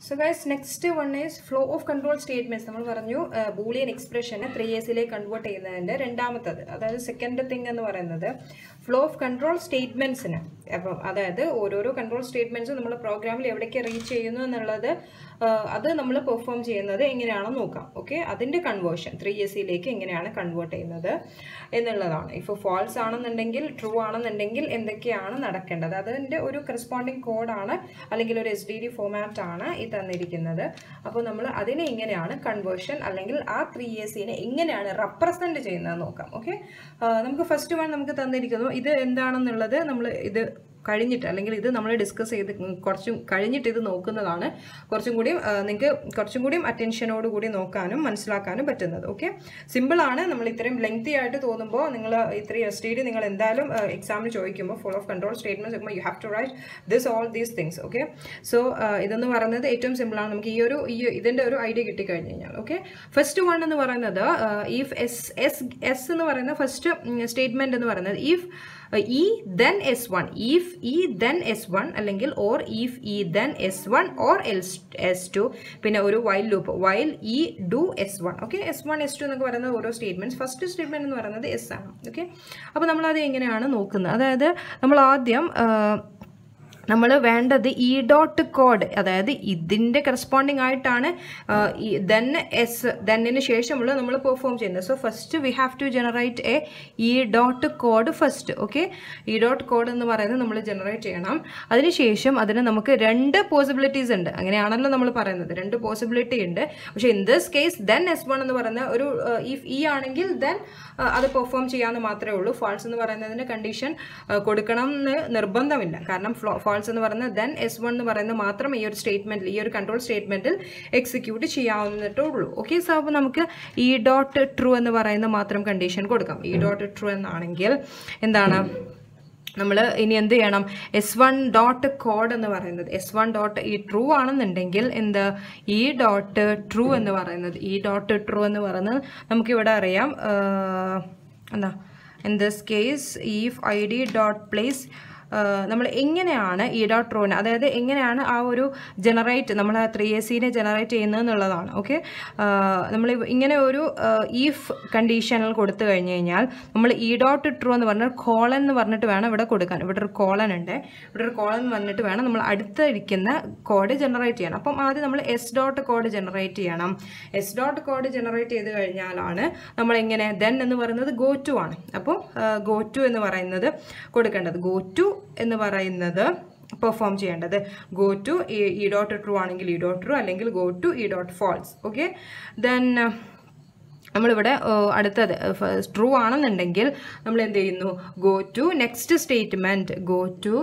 so guys next one is flow of control statements നമ്മൾ പറഞ്ഞു boolean എക്സ്പ്രഷനെ three ഇയേഴ്സിലേക്ക് കൺവേർട്ട് ചെയ്യുന്നതിൻ്റെ രണ്ടാമത്തത് അതായത് സെക്കൻഡ് തിങ് എന്ന് പറയുന്നത് ഫ്ലോ ഓഫ് കൺട്രോൾ സ്റ്റേറ്റ്മെന്റ്സിന് അപ്പം അതായത് ഓരോരോ കൺട്രോൾ സ്റ്റേറ്റ്മെന്റ്സും നമ്മൾ പ്രോഗ്രാമിൽ എവിടേക്ക് റീച്ച് ചെയ്യുന്നു എന്നുള്ളത് ആ, അത് നമ്മൾ പെർഫോം ചെയ്യുന്നത് എങ്ങനെയാണെന്ന് നോക്കാം ഓക്കെ അതിൻ്റെ കൺവേർഷൻ ത്രീ ഇയേഴ്സിലേക്ക് എങ്ങനെയാണ് കൺവേർട്ട് ചെയ്യുന്നത് എന്നുള്ളതാണ് ഇപ്പോൾ ഫാൾസ് ആണെന്നുണ്ടെങ്കിൽ ട്രൂ ആണെന്നുണ്ടെങ്കിൽ എന്തൊക്കെയാണ് നടക്കേണ്ടത് അതിൻ്റെ ഒരു കറസ്പോണ്ടിങ് കോഡാണ് അല്ലെങ്കിൽ ഒരു എസ് ഡി ഡി ഫോമാറ്റ് ആണ് ഈ തന്നിരിക്കുന്നത് അപ്പോൾ നമ്മൾ അതിനെ എങ്ങനെയാണ് കൺവേർഷൻ അല്ലെങ്കിൽ ആ ത്രീ ഇയേഴ്സിനെ എങ്ങനെയാണ് റെപ്രസെൻറ്റ് ചെയ്യുന്നത് നോക്കാം ഓക്കെ നമുക്ക് ഫസ്റ്റ് വൺ നമുക്ക് തന്നിരിക്കുന്നു ഇത് എന്താണെന്നുള്ളത് നമ്മൾ ഇത് കഴിഞ്ഞിട്ട് അല്ലെങ്കിൽ ഇത് നമ്മൾ ഡിസ്കസ് ചെയ്ത് കുറച്ചും കഴിഞ്ഞിട്ട് ഇത് നോക്കുന്നതാണ് കുറച്ചും കൂടിയും നിങ്ങൾക്ക് കുറച്ചും കൂടിയും അറ്റൻഷനോട് കൂടി നോക്കാനും മനസ്സിലാക്കാനും പറ്റുന്നത് ഓക്കെ സിമ്പിളാണ് നമ്മൾ ഇത്രയും ലെങ്തി ആയിട്ട് തോന്നുമ്പോൾ നിങ്ങൾ ഇത്രയും എസ് ടി ഡി നിങ്ങൾ എന്തായാലും എക്സാമിന് ചോദിക്കുമ്പോൾ full of control statements you have to write this all these things okay so ഇതെന്ന് പറയുന്നത് ഏറ്റവും സിമ്പിളാണ് നമുക്ക് ഈ ഒരു ഈ ഇതിൻ്റെ ഒരു ഐഡിയ കിട്ടിക്കഴിഞ്ഞ് കഴിഞ്ഞാൽ ഓക്കെ ഫസ്റ്റ് വൺ എന്ന് പറയുന്നത് ഇഫ് എസ് എസ് എസ് എന്ന് പറയുന്ന ഫസ്റ്റ് സ്റ്റേറ്റ്മെൻറ്റ് എന്ന് പറയുന്നത് if E then S one if E then S one അല്ലെങ്കിൽ or if E then S one or else S two പിന്നെ ഒരു while loop while E do S one okay S one S two എന്നൊക്കെ പറയുന്ന ഓരോ statements first statement എന്ന് പറയുന്നത് S ആണ് okay അപ്പോൾ നമ്മളത് എങ്ങനെയാണ് നോക്കുന്നത് അതായത് നമ്മൾ ആദ്യം ആ, നമ്മൾ വേണ്ടത് ഇ ഡോട്ട് കോഡ് അതായത് ഇതിൻ്റെ കറസ്പോണ്ടിങ് ആയിട്ടാണ് ദെൻ എസ് ദെന്നിന് ശേഷമുള്ള നമ്മൾ പെർഫോം ചെയ്യുന്നത് so first we have to generate a E dot code first okay E dot code എന്ന് പറയുന്നത് നമ്മൾ ജനറേറ്റ് ചെയ്യണം അതിനുശേഷം അതിന് നമുക്ക് രണ്ട് പോസിബിലിറ്റീസ് ഉണ്ട് അങ്ങനെയാണല്ലോ നമ്മൾ പറയുന്നത് രണ്ട് പോസിബിലിറ്റി ഉണ്ട് പക്ഷേ in this case then S one എന്ന് പറയുന്ന ഒരു ഇഫ് ഇ ആണെങ്കിൽ ദെൻ അത് പെർഫോം ചെയ്യാമെന്ന് മാത്രമേ ഉള്ളൂ ഫാൾസ് എന്ന് പറയുന്നതിന് കണ്ടീഷൻ കൊടുക്കണം എന്ന് നിർബന്ധമില്ല കാരണം ഫാൾസ് എന്ന് പറയുന്നത് ദെൻ എസ് വൺ എന്ന് പറയുന്നത് മാത്രം ഈ ഒരു സ്റ്റേറ്റ്മെന്റിൽ ഈ ഒരു കൺട്രോൾ സ്റ്റേറ്റ്മെന്റിൽ എക്സിക്യൂട്ട് ചെയ്യാവുന്നിട്ടേ ഉള്ളൂ ഓക്കെ സോ അപ്പോൾ നമുക്ക് ഈ ഡോട്ട് ട്രൂ എന്ന് പറയുന്ന മാത്രം കണ്ടീഷൻ കൊടുക്കാം ഈ ഡോട്ട് ട്രൂ എന്നാണെങ്കിൽ എന്താണ് നമ്മൾ ഇനി എന്ത് ചെയ്യണം എസ് വൺ ഡോട്ട് കോഡ് എന്ന് പറയുന്നത് S one dot E true ആണെന്നുണ്ടെങ്കിൽ എന്ത് ഈ ഡോട്ട് ട്രൂ എന്ന് പറയുന്നത് ഈ ഡോട്ട് ട്രൂ എന്ന് പറയുന്നത് നമുക്കിവിടെ അറിയാം ആഹ്, എന്താ in this case if I D dot place നമ്മൾ എങ്ങനെയാണ് ഈ ഡോട്ട് ട്രൂവിന് അതായത് എങ്ങനെയാണ് ആ ഒരു ജനറേറ്റ് നമ്മൾ ആ ത്രീ എസ് സിനെ ജനറേറ്റ് ചെയ്യുന്നത് എന്നുള്ളതാണ് ഓക്കെ നമ്മൾ ഇങ്ങനെ ഒരു ഈഫ് കണ്ടീഷനിൽ കൊടുത്തു കഴിഞ്ഞ് കഴിഞ്ഞാൽ നമ്മൾ ഈ ഡോട്ട് ട്രൂ എന്ന് പറഞ്ഞാൽ കോളൻ എന്ന് പറഞ്ഞിട്ട് വേണം ഇവിടെ കൊടുക്കാൻ ഇവിടെ ഒരു കോളൻ ഉണ്ട് ഇവിടെ ഒരു കോളൻ വന്നിട്ട് വേണം നമ്മൾ അടുത്ത് ഇരിക്കുന്ന കോഡ് ജനറേറ്റ് ചെയ്യണം അപ്പം ആദ്യം നമ്മൾ എസ് ഡോട്ട് കോഡ് ജനറേറ്റ് ചെയ്യണം എസ് ഡോട്ട് കോഡ് ജനറേറ്റ് ചെയ്ത് കഴിഞ്ഞാലാണ് നമ്മൾ എങ്ങനെ ദെൻ എന്ന് പറയുന്നത് ഗോ ടു ആണ് അപ്പോൾ ഗോ ടു എന്ന് പറയുന്നത് കൊടുക്കേണ്ടത് ഗോ ടു എന്ന് പറയുന്നത് പെർഫോം ചെയ്യേണ്ടത് go to E dot true ആണെങ്കിൽ ഇ ഡോട്ട് ട്രൂ അല്ലെങ്കിൽ go to E dot false okay then നമ്മളിവിടെ ഏഹ്, അടുത്തത് ട്രൂ ആണെന്നുണ്ടെങ്കിൽ നമ്മൾ എന്ത് ചെയ്യുന്നു go to next statement go to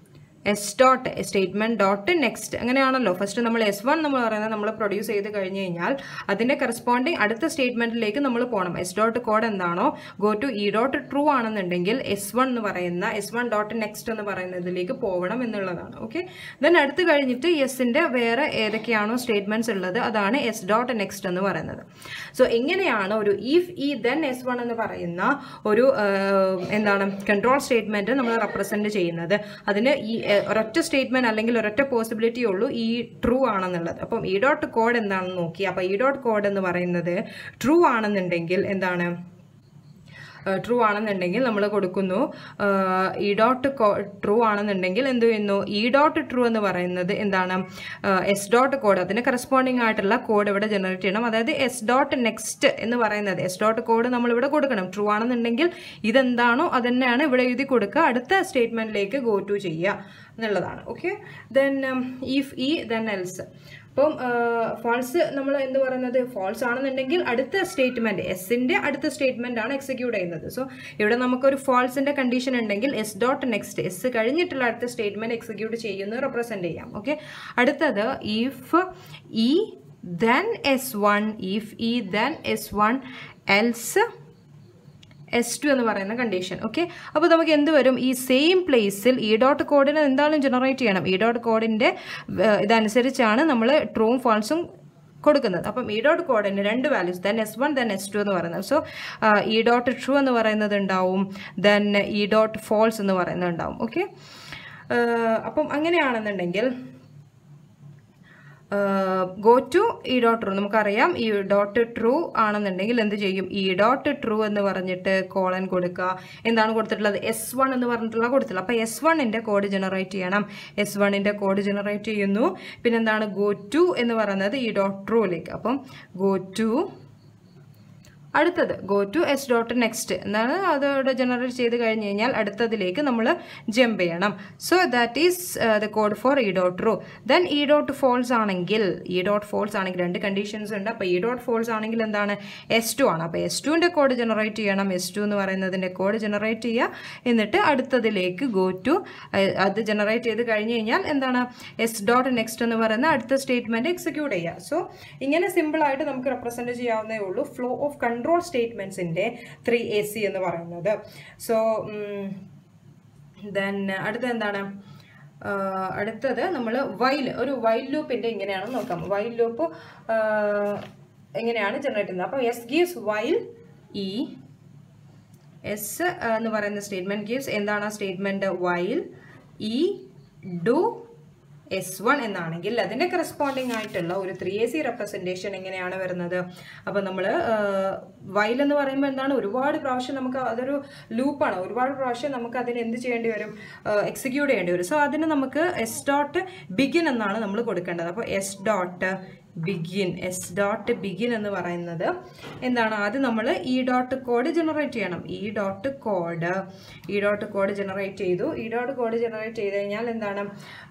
S dot statement dot next അങ്ങനെയാണല്ലോ ഫസ്റ്റ് നമ്മൾ എസ് വൺ നമ്മൾ പറയുന്നത് നമ്മൾ പ്രൊഡ്യൂസ് ചെയ്ത് കഴിഞ്ഞ് കഴിഞ്ഞാൽ അതിൻ്റെ കറസ്പോണ്ടിങ് അടുത്ത സ്റ്റേറ്റ്മെന്റിലേക്ക് നമ്മൾ പോകണം എസ് ഡോട്ട് കോഡ് എന്താണോ go to E dot true ആണെന്നുണ്ടെങ്കിൽ എസ് വൺ എന്ന് പറയുന്ന എസ് വൺ ഡോട്ട് നെക്സ്റ്റ് എന്ന് പറയുന്നതിലേക്ക് പോകണം എന്നുള്ളതാണ് ഓക്കെ ദെൻ അടുത്ത് കഴിഞ്ഞിട്ട് എസിൻ്റെ വേറെ ഏതൊക്കെയാണോ സ്റ്റേറ്റ്മെന്റ്സ് ഉള്ളത് അതാണ് എസ് ഡോട്ട് നെക്സ്റ്റ് എന്ന് പറയുന്നത് സോ എങ്ങനെയാണ് ഒരു if E then S one എന്ന് പറയുന്ന ഒരു ആഹ്, എന്താണ് കൺട്രോൾ സ്റ്റേറ്റ്മെന്റ് നമ്മൾ റെപ്രസെന്റ് ചെയ്യുന്നത് അതിന് ഈ ആഹ്, ഒരൊറ്റ സ്റ്റേറ്റ്മെന്റ് അല്ലെങ്കിൽ ഒരൊറ്റ പോസിബിലിറ്റി ഉള്ളൂ ഈ ട്രൂ ആണെന്നുള്ളത് അപ്പം ഈ ഡോട്ട് കോഡ് എന്താണെന്ന് നോക്കി അപ്പം ഈ ഡോട്ട് കോഡ് എന്ന് പറയുന്നത് ട്രൂ ആണെന്നുണ്ടെങ്കിൽ എന്താണ് ട്രൂ ആണെന്നുണ്ടെങ്കിൽ നമ്മൾ കൊടുക്കുന്നു ഇ ഡോട്ട് ട്രൂ ആണെന്നുണ്ടെങ്കിൽ എന്ത് ചെയ്യുന്നു ഇ ഡോട്ട് ട്രൂ എന്ന് പറയുന്നത് എന്താണ് എസ് ഡോട്ട് കോഡ് അതിന് കറസ്പോണ്ടിങ് ആയിട്ടുള്ള കോഡ് ഇവിടെ ജനറേറ്റ് ചെയ്യണം അതായത് എസ് ഡോട്ട് നെക്സ്റ്റ് എന്ന് പറയുന്നത് എസ് ഡോട്ട് കോഡ് നമ്മൾ ഇവിടെ കൊടുക്കണം ട്രൂ ആണെന്നുണ്ടെങ്കിൽ ഇതെന്താണോ അത് തന്നെയാണ് ഇവിടെ എഴുതി കൊടുക്കുക അടുത്ത സ്റ്റേറ്റ്മെന്റിലേക്ക് ഗോ ടു ചെയ്യുക എന്നുള്ളതാണ് okay then if E then else അപ്പം ഫാൾസ് നമ്മൾ എന്ത് പറയുന്നത് ഫാൾസ് ആണെന്നുണ്ടെങ്കിൽ അടുത്ത സ്റ്റേറ്റ്മെന്റ് എസിന്റെ അടുത്ത സ്റ്റേറ്റ്മെന്റ് ആണ് എക്സിക്യൂട്ട് ചെയ്യുന്നത് സോ ഇവിടെ നമുക്കൊരു ഫാൾസിന്റെ കണ്ടീഷൻ ഉണ്ടെങ്കിൽ എസ് ഡോട്ട് നെക്സ്റ്റ് എസ് കഴിഞ്ഞിട്ടുള്ള അടുത്ത സ്റ്റേറ്റ്മെന്റ് എക്സിക്യൂട്ട് ചെയ്യുന്നത് റെപ്രസെന്റ് ചെയ്യാം ഓക്കെ അടുത്തത് if E then S one if E then S one else S two എന്ന് പറയുന്ന കണ്ടീഷൻ ഓക്കെ അപ്പോൾ നമുക്ക് എന്ത് വരും ഈ സെയിം പ്ലേസിൽ ഇ ഡോട്ട് കോഡിന് എന്തായാലും ജനറേറ്റ് ചെയ്യണം ഇ ഡോട്ട് കോഡിൻ്റെ ഇതനുസരിച്ചാണ് നമ്മൾ ട്രൂവും ഫാൾസും കൊടുക്കുന്നത് അപ്പം ഇ ഡോട്ട് കോഡിന് രണ്ട് values then S one then S two എന്ന് പറയുന്നത് സോ ഇ ഡോട്ട് ട്രൂ എന്ന് പറയുന്നത് ഉണ്ടാവും ദെൻ ഇ ഡോട്ട് ഫോൾസ് എന്ന് പറയുന്നത് ഉണ്ടാവും ഓക്കെ അപ്പം അങ്ങനെയാണെന്നുണ്ടെങ്കിൽ go to E dot true നമുക്കറിയാം ഈ ഡോട്ട് ട്രൂ ആണെന്നുണ്ടെങ്കിൽ എന്ത് ചെയ്യും ഈ ഡോട്ട് ട്രൂ എന്ന് പറഞ്ഞിട്ട് കോളൻ കൊടുക്കുക എന്താണ് കൊടുത്തിട്ടുള്ളത് എസ് വൺ എന്ന് പറഞ്ഞിട്ടുള്ള കൊടുത്തില്ല അപ്പോൾ എസ് വണ്ണിൻ്റെ കോഡ് ജനറേറ്റ് ചെയ്യണം എസ് വണ്ണിൻ്റെ കോഡ് ജനറേറ്റ് ചെയ്യുന്നു പിന്നെ എന്താണ് ഗോ ടു എന്ന് പറയുന്നത് ഈ ഡോട്ട് ട്രൂയിലേക്ക് അപ്പം ഗോ ടു അടുത്തത് go to S dot next എന്നാണ് അതോടെ ജനറേറ്റ് ചെയ്ത് കഴിഞ്ഞ് കഴിഞ്ഞാൽ അടുത്തതിലേക്ക് നമ്മൾ ജമ്പ് ചെയ്യണം so that is the code for E dot true then E dot false ആണെങ്കിൽ ഇ ഡോട്ട് ഫോൾസ് ആണെങ്കിൽ രണ്ട് കണ്ടീഷൻസ് ഉണ്ട് അപ്പോൾ ഇ ഡോട്ട് ഫോൾസ് ആണെങ്കിൽ എന്താണ് എസ് ടു ആണ് അപ്പോൾ എസ് ടുവിൻ്റെ കോഡ് ജനറേറ്റ് ചെയ്യണം എസ് ടു എന്ന് പറയുന്നതിൻ്റെ കോഡ് ജനറേറ്റ് ചെയ്യുക എന്നിട്ട് അടുത്തതിലേക്ക് ഗോ ടു അത് ജനറേറ്റ് ചെയ്ത് കഴിഞ്ഞ് കഴിഞ്ഞാൽ എന്താണ് എസ് ഡോട്ട് നെക്സ്റ്റ് എന്ന് പറയുന്ന അടുത്ത സ്റ്റേറ്റ്മെൻറ്റ് എക്സിക്യൂട്ട് ചെയ്യുക സോ ഇങ്ങനെ സിമ്പിളായിട്ട് നമുക്ക് റെപ്രസെൻറ്റ് ചെയ്യാവുന്നേ ഉള്ളൂ ഫ്ലോ ഓഫ് കൺട്രോൾ സ്റ്റേറ്റ്മെൻറ്റ്സിൻ്റെ ത്രീ എ സി എന്ന് പറയുന്നത് സോ ദെൻ അടുത്ത എന്താണ് അടുത്തത് നമ്മൾ വൈൽ ഒരു വൈൽ ലൂപ്പിൻ്റെ ഇങ്ങനെയാണ് നോക്കാം വൈൽ ലൂപ്പ് എങ്ങനെയാണ് ജനറേറ്റ് ചെയ്യുന്നത് അപ്പോൾ S gives while E S എന്ന് പറയുന്ന സ്റ്റേറ്റ്മെൻറ്റ് ഗീവ്സ് എന്താണ് ആ statement while E do S one എന്നാണെങ്കിൽ അതിൻ്റെ കറസ്പോണ്ടിങ് ആയിട്ടുള്ള ഒരു ത്രീ എ സി റെപ്രസെൻറ്റേഷൻ എങ്ങനെയാണ് വരുന്നത് അപ്പോൾ നമ്മൾ വൈൽ എന്ന് പറയുമ്പോൾ എന്താണ് ഒരുപാട് പ്രാവശ്യം നമുക്ക് അതൊരു ലൂപ്പാണ് ഒരുപാട് പ്രാവശ്യം നമുക്ക് അതിന് എന്ത് ചെയ്യേണ്ടി വരും എക്സിക്യൂട്ട് ചെയ്യേണ്ടി വരും സോ അതിന് നമുക്ക് എസ് ഡോട്ട് ബിഗിൻ എന്നാണ് നമ്മൾ കൊടുക്കേണ്ടത് അപ്പോൾ S dot begin S dot begin എന്ന് പറയുന്നത് എന്താണ് ആദ്യം നമ്മൾ ഇ ഡോട്ട് കോഡ് ജനറേറ്റ് ചെയ്യണം E dot code E dot code generate ചെയ്തു ഇ ഡോട്ട് കോഡ് ജനറേറ്റ് ചെയ്ത് കഴിഞ്ഞാൽ എന്താണ്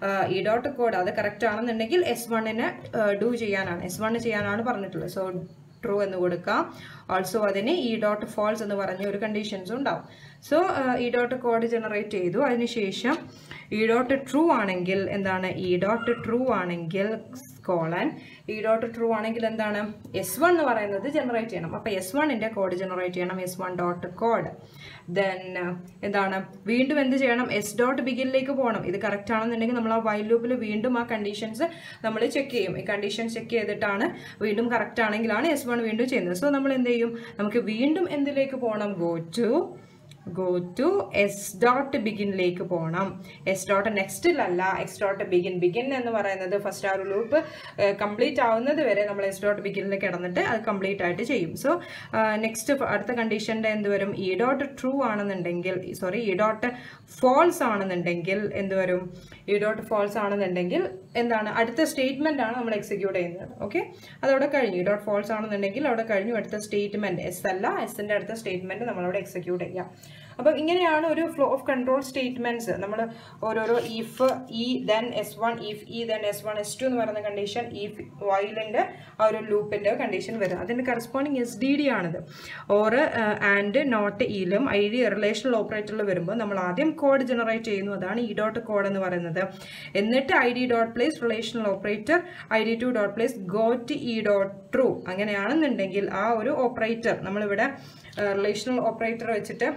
ഇ ഡോട്ട് കോഡ് അത് കറക്റ്റ് ആണെന്നുണ്ടെങ്കിൽ എസ് വണ്ണിന് ഡു ചെയ്യാനാണ് എസ് വണ്ണ് ചെയ്യാനാണ് പറഞ്ഞിട്ടുള്ളത് സോ ട്രൂ എന്ന് കൊടുക്കാം ഓൾസോ അതിന് ഇ ഡോട്ട് ഫോൾസ് എന്ന് പറഞ്ഞ ഒരു കണ്ടീഷൻസും ഉണ്ടാവും so E dot code generate ചെയ്തു അതിനുശേഷം ഇ ഡോട്ട് ട്രൂ ആണെങ്കിൽ എന്താണ് ഇ ഡോട്ട് ട്രൂ ആണെങ്കിൽ കോളൻ ഇ ഡോട്ട് ട്രൂ ആണെങ്കിൽ എന്താണ് എസ് വൺ എന്ന് പറയുന്നത് ജനറേറ്റ് ചെയ്യണം അപ്പോൾ എസ് വണ്ണിൻ്റെ കോഡ് ജനറേറ്റ് ചെയ്യണം S one dot code then എന്താണ് വീണ്ടും എന്ത് ചെയ്യണം എസ് ഡോട്ട് ബിഗിനിലേക്ക് പോകണം ഇത് കറക്റ്റ് ആണെന്നുണ്ടെങ്കിൽ നമ്മൾ ആ വൈൽ ലൂപ്പിൽ വീണ്ടും ആ കണ്ടീഷൻസ് നമ്മൾ ചെക്ക് ചെയ്യും ഈ കണ്ടീഷൻ ചെക്ക് ചെയ്തിട്ടാണ് വീണ്ടും കറക്റ്റ് ആണെങ്കിലാണ് എസ് വൺ വീണ്ടും ചെയ്യുന്നത് സോ നമ്മൾ എന്ത് ചെയ്യും നമുക്ക് വീണ്ടും എന്തിലേക്ക് പോകണം go to go to S dot ബിഗിനിലേക്ക് പോകണം എസ് ഡോട്ട് നെക്സ്റ്റിലല്ല എസ് ഡോട്ട് ബിഗിൻ ബിഗിൻ എന്ന് പറയുന്നത് ഫസ്റ്റ് ആ ഒരു ലൂപ്പ് കംപ്ലീറ്റ് ആവുന്നത് വരെ നമ്മൾ എസ് ഡോട്ട് ബിഗിനിലേക്ക് കിടന്നിട്ട് അത് കംപ്ലീറ്റ് ആയിട്ട് ചെയ്യും സോ നെക്സ്റ്റ് അടുത്ത കണ്ടീഷൻ്റെ എന്ത് വരും ഇ ഡോട്ട് ട്രൂ ആണെന്നുണ്ടെങ്കിൽ സോറി ഇ ഡോട്ട് ഫോൾസ് ആണെന്നുണ്ടെങ്കിൽ എന്ത് വരും ഇ ഡോട്ട് ഫോൾസ് ആണെന്നുണ്ടെങ്കിൽ എന്താണ് അടുത്ത സ്റ്റേറ്റ്മെൻ്റ് ആണ് നമ്മൾ എക്സിക്യൂട്ട് ചെയ്യുന്നത് ഓക്കെ അതവിടെ കഴിഞ്ഞു ഇ ഡോട്ട് ഫോൾസ് ആണെന്നുണ്ടെങ്കിൽ അവിടെ കഴിഞ്ഞു അടുത്ത സ്റ്റേറ്റ്മെൻറ്റ് എസ് അല്ല എസിൻ്റെ അടുത്ത സ്റ്റേറ്റ്മെൻറ്റ് നമ്മളവിടെ എക്സിക്യൂട്ട് ചെയ്യാം അപ്പം ഇങ്ങനെയാണ് ഒരു ഫ്ലോ ഓഫ് കൺട്രോൾ സ്റ്റേറ്റ്മെൻറ്റ്സ് നമ്മൾ ഓരോരോ if E then S one if E then S one S two എന്ന് പറയുന്ന കണ്ടീഷൻ ഇഫ് വൈലിൻ്റെ ആ ഒരു ലൂപ്പിൻ്റെ കണ്ടീഷൻ വരും അതിൻ്റെ കറസ്പോണ്ടിങ് എസ് ഡി ഡി ആണിത് ഓർ ആൻഡ് നോട്ട് ഇയിലും ഐ ഡി റിലേഷണൽ ഓപ്പറേറ്ററിൽ വരുമ്പോൾ നമ്മൾ ആദ്യം കോഡ് ജനറേറ്റ് ചെയ്യുന്നു അതാണ് ഇ ഡോട്ട് കോഡ് എന്ന് പറയുന്നത് എന്നിട്ട് I D dot place relational operator I D two dot place goto E dot true അങ്ങനെയാണെന്നുണ്ടെങ്കിൽ ആ ഒരു ഓപ്പറേറ്റർ നമ്മളിവിടെ റിലേഷണൽ ഓപ്പറേറ്റർ വെച്ചിട്ട്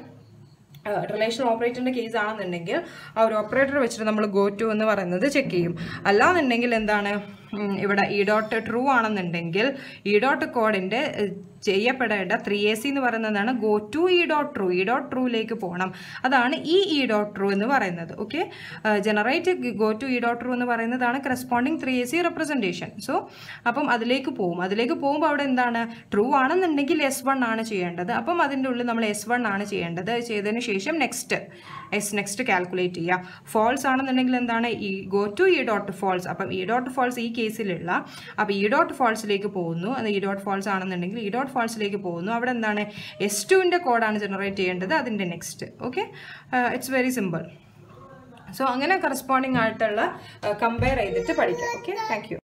റിലേഷൻ ഓപ്പറേറ്ററിൻ്റെ കേസ് ആണെന്നുണ്ടെങ്കിൽ ആ ഒരു ഓപ്പറേറ്റർ വെച്ചിട്ട് നമ്മൾ ഗോ ടു എന്ന് പറയുന്നത് ചെക്ക് ചെയ്യും അല്ലാന്നുണ്ടെങ്കിൽ എന്താണ് ഇവിടെ ഇ ഡോട്ട് ട്രൂ ആണെന്നുണ്ടെങ്കിൽ ഇ ഡോട്ട് കോഡിൻ്റെ ചെയ്യപ്പെടേണ്ട ത്രീ എ സി എന്ന് പറയുന്നതാണ് go to E dot true E dot ട്രൂയിലേക്ക് പോകണം അതാണ് ഈ ഇ ഡോട്ട് ട്രൂ എന്ന് പറയുന്നത് okay generate go to E dot true എന്ന് പറയുന്നതാണ് corresponding three A C representation so അപ്പം അതിലേക്ക് പോകും അതിലേക്ക് പോകുമ്പോൾ അവിടെ എന്താണ് ട്രൂ ആണെന്നുണ്ടെങ്കിൽ എസ് വൺ ആണ് ചെയ്യേണ്ടത് അപ്പം അതിൻ്റെ ഉള്ളിൽ നമ്മൾ എസ് വൺ ആണ് ചെയ്യേണ്ടത് ചെയ്തതിന് ശേഷം നെക്സ്റ്റ് എസ് നെക്സ്റ്റ് കാൽക്കുലേറ്റ് ചെയ്യുക ഫോൾസ് ആണെന്നുണ്ടെങ്കിൽ എന്താണ് ഈ go to E dot false അപ്പം ഇ ഡോട്ട് ഫോൾസ് ഈ കേസിലുള്ള അപ്പോൾ ഇ ഡോട്ട് ഫോൾസിലേക്ക് പോകുന്നു അത് ഇ ഡോട്ട് ഫോൾസ് ആണെന്നുണ്ടെങ്കിൽ ഇ ഡോട്ട് ഫോൾസിലേക്ക് പോകുന്നു അവിടെ എന്താണ് എസ് ടുവിൻ്റെ കോഡാണ് ജനറേറ്റ് ചെയ്യേണ്ടത് അതിൻ്റെ next okay it's very simple so അങ്ങനെ കറസ്പോണ്ടിങ് ആയിട്ടുള്ള കമ്പയർ ചെയ്തിട്ട് പഠിക്കാം ഓക്കെ താങ്ക്